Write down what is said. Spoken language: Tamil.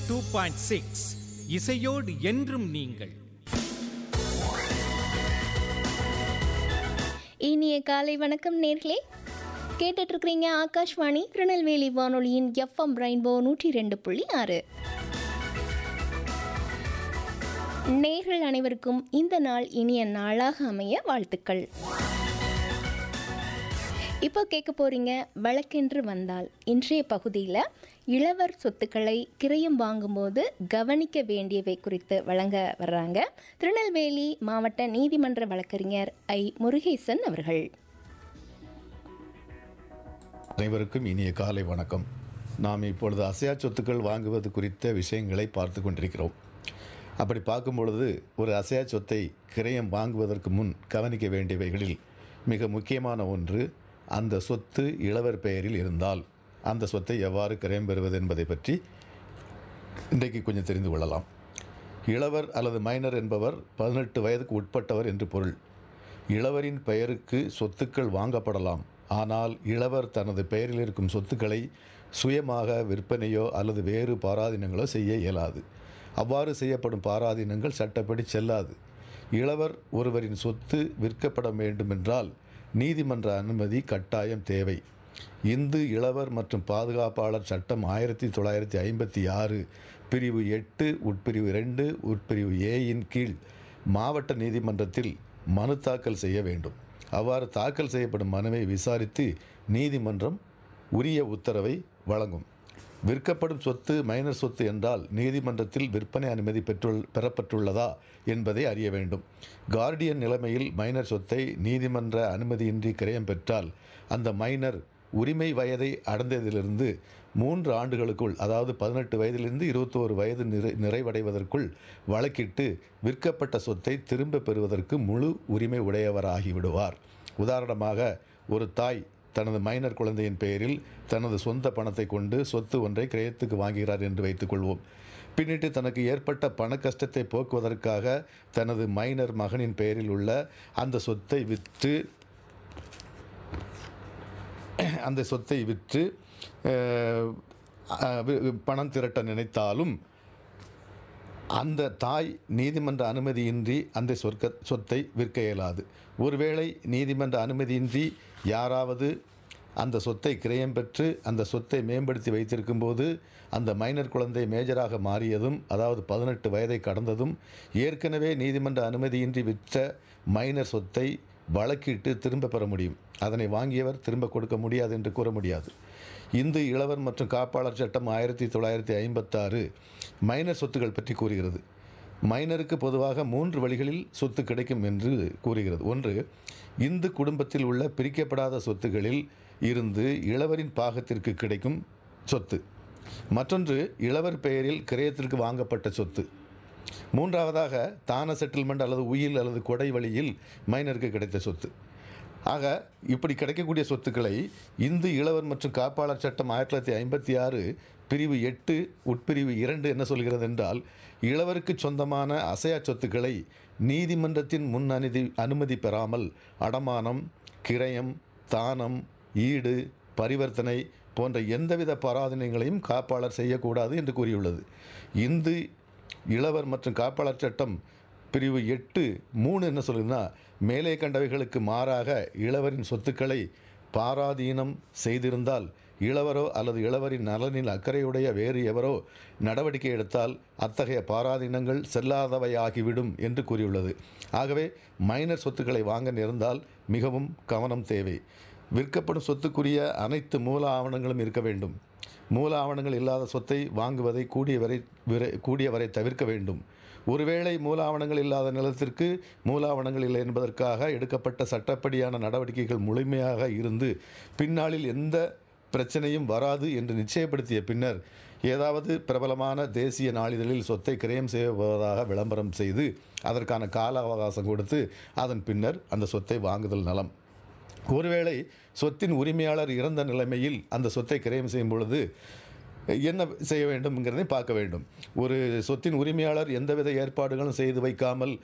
டூ பாயிண்ட் சிக்ஸ் இசையோடு என்றும் நீங்கள் இனிய காலை வணக்கம் நேர்களே கேட்டுட்டு இருக்கிறீங்க ஆகாஷ்வாணி திருநெல்வேலி வானொலியின் எஃப்எம் ரெயின்போ நூற்றி ரெண்டு புள்ளி ஆறு நேர்கள் அனைவருக்கும் இந்த நாள் இனிய நாளாக அமைய வாழ்த்துக்கள் இப்போ கேட்க போறீங்க வழக்கென்று வந்தால் இன்றைய பகுதியில் இளவர் சொத்துக்களை கிரயம் வாங்கும்போது கவனிக்க வேண்டியவை குறித்து வழங்க வர்றாங்க திருநெல்வேலி மாவட்ட நீதிமன்ற வழக்கறிஞர் ஐ முருகேசன் அவர்கள் அனைவருக்கும் இனிய காலை வணக்கம் நாம் இப்பொழுது அசையா சொத்துக்கள் வாங்குவது குறித்த விஷயங்களை பார்த்து கொண்டிருக்கிறோம் அப்படி பார்க்கும் பொழுது ஒரு அசையா சொத்தை கிரயம் வாங்குவதற்கு முன் கவனிக்க வேண்டியவைகளில் மிக முக்கியமான ஒன்று அந்த சொத்து இளவர் பெயரில் இருந்தால் அந்த சொத்தை எவ்வாறு கிரயம் பெறுவது என்பதை பற்றி இன்றைக்கு கொஞ்சம் தெரிந்து கொள்ளலாம் இளவர் அல்லது மைனர் என்பவர் பதினெட்டு வயதுக்கு உட்பட்டவர் என்று பொருள் இளவரின் பெயருக்கு சொத்துக்கள் வாங்கப்படலாம் ஆனால் இளவர் தனது பெயரில் இருக்கும் சொத்துக்களை சுயமாக விற்பனையோ அல்லது வேறு பாராதீனங்களோ செய்ய இயலாது அவ்வாறு செய்யப்படும் பாராதீனங்கள் சட்டப்படி செல்லாது இளவர் ஒருவரின் சொத்து விற்கப்பட வேண்டுமென்றால் நீதிமன்ற அனுமதி கட்டாயம் தேவை இந்து இளவர் மற்றும் பாதுகாப்பாளர் சட்டம் ஆயிரத்தி தொள்ளாயிரத்தி ஐம்பத்தி ஆறு பிரிவு எட்டு உட்பிரிவு ரெண்டு உட்பிரிவு ஏயின் கீழ் மாவட்ட நீதிமன்றத்தில் மனு தாக்கல் செய்ய வேண்டும் அவ்வாறு தாக்கல் செய்யப்படும் மனுவை விசாரித்து நீதிமன்றம் உரிய உத்தரவை வழங்கும் விற்கப்படும் சொத்து மைனர் சொத்து என்றால் நீதிமன்றத்தில் விற்பனை அனுமதி பெற்றுள் பெறப்பட்டுள்ளதா என்பதை அறிய வேண்டும் கார்டியன் நிலைமையில் மைனர் சொத்தை நீதிமன்ற அனுமதியின்றி கிரயம் பெற்றால் அந்த மைனர் உரிமை வயதை அடைந்ததிலிருந்து மூன்று ஆண்டுகளுக்குள் அதாவது பதினெட்டு வயதிலிருந்து இருபத்தோரு வயது நிறை நிறைவடைவதற்குள் வழக்கிட்டு விற்கப்பட்ட சொத்தை திரும்ப பெறுவதற்கு முழு உரிமை உடையவராகிவிடுவார் உதாரணமாக ஒரு தாய் தனது மைனர் குழந்தையின் பெயரில் தனது சொந்த பணத்தை கொண்டு சொத்து ஒன்றை கிரயத்துக்கு வாங்குகிறார் என்று வைத்துக்கொள்வோம் பின்னிட்டு தனக்கு ஏற்பட்ட பண கஷ்டத்தை போக்குவதற்காக தனது மைனர் மகனின் பெயரில் உள்ள அந்த சொத்தை விற்று அந்த சொத்தை விற்று அஹ், அஹ், வி- பணம் திரட்ட நினைத்தாலும் அந்த தாய் நீதிமன்ற அனுமதியின்றி அந்த சொற்க சொத்தை விற்க இயலாது ஒருவேளை நீதிமன்ற அனுமதியின்றி யாராவது அந்த சொத்தை கிரயம் பெற்று அந்த சொத்தை மேம்படுத்தி வைத்திருக்கும் போது அந்த மைனர் குழந்தை மேஜராக மாறியதும் அதாவது பதினெட்டு வயதை கடந்ததும் ஏற்கனவே நீதிமன்ற அனுமதியின்றி விற்ற மைனர் சொத்தை வழக்கிட்டு திரும்ப பெற முடியும் அதனை வாங்கியவர் திரும்ப கொடுக்க முடியாது என்று கூற முடியாது இந்து இளவர் மற்றும் காப்பாளர் சட்டம் ஆயிரத்தி தொள்ளாயிரத்தி ஐம்பத்தாறு மைனர் சொத்துக்கள் பற்றி கூறுகிறது மைனருக்கு பொதுவாக மூன்று வழிகளில் சொத்து கிடைக்கும் என்று கூறுகிறது ஒன்று இந்து குடும்பத்தில் உள்ள பிரிக்கப்படாத சொத்துகளில் இருந்து இளவரின் பாகத்திற்கு கிடைக்கும் சொத்து மற்றொன்று இளவர் பெயரில் கிரயத்திற்கு வாங்கப்பட்ட சொத்து மூன்றாவதாக தான செட்டில்மெண்ட் அல்லது உயில் அல்லது கொடை வழியில் மைனருக்கு கிடைத்த சொத்து ஆக இப்படி கிடைக்கக்கூடிய சொத்துக்களை இந்து இளவர் மற்றும் காப்பாளர் சட்டம் ஆயிரத்தி தொள்ளாயிரத்தி ஐம்பத்தி ஆறு பிரிவு எட்டு உட்பிரிவு இரண்டு என்ன சொல்கிறது என்றால் இளவருக்கு சொந்தமான அசையா சொத்துக்களை நீதிமன்றத்தின் முன் அனுமதி அனுமதி பெறாமல் அடமானம் கிரயம் தானம் ஈடு பரிவர்த்தனை போன்ற எந்தவித பராதனைகளையும் காப்பாளர் செய்யக்கூடாது என்று கூறியுள்ளது இந்து இளவர் மற்றும் காப்பாளர் சட்டம் பிரிவு எட்டு மூணு என்ன சொல்லுதுன்னா மேலே கண்டவைகளுக்கு மாறாக இளவரின் சொத்துக்களை பாராதீனம் செய்திருந்தால் இளவரோ அல்லது இளவரின் நலனில் அக்கறையுடைய வேறு எவரோ நடவடிக்கை எடுத்தால் அத்தகைய பாராதீனங்கள் செல்லாதவையாகிவிடும் என்று கூறியுள்ளது ஆகவே மைனர் சொத்துக்களை வாங்க நேர்ந்தால் மிகவும் கவனம் தேவை விற்கப்படும் சொத்துக்குரிய அனைத்து மூல ஆவணங்களும் இருக்க வேண்டும் மூல ஆவணங்கள் இல்லாத சொத்தை வாங்குவதை கூடியவரை விரை கூடியவரை தவிர்க்க வேண்டும் ஒருவேளை மூல ஆவணங்கள் இல்லாத நிலத்திற்கு மூல ஆவணங்கள் இல்லை என்பதற்காக எடுக்கப்பட்ட சட்டப்படியான நடவடிக்கைகள் முழுமையாக இருந்து பின்னாளில் எந்த பிரச்சனையும் வராது என்று நிச்சயப்படுத்திய பின்னர் ஏதாவது பிரபலமான தேசிய நாளிதழில் சொத்தை கிரயம் செய்வதாக விளம்பரம் செய்து அதற்கான கால அவகாசம் கொடுத்து அதன் பின்னர் அந்த சொத்தை வாங்குதல் நலம் ஒருவேளை சொத்தின் உரிமையாளர் இறந்த நிலைமையில் அந்த சொத்தை கிரயம் செய்யும் பொழுது என்ன செய்ய வேண்டும்ங்கிறதை பார்க்க வேண்டும் ஒரு சொத்தின் உரிமையாளர் எந்தவித ஏற்பாடுகளும் செய்து வைக்காமல்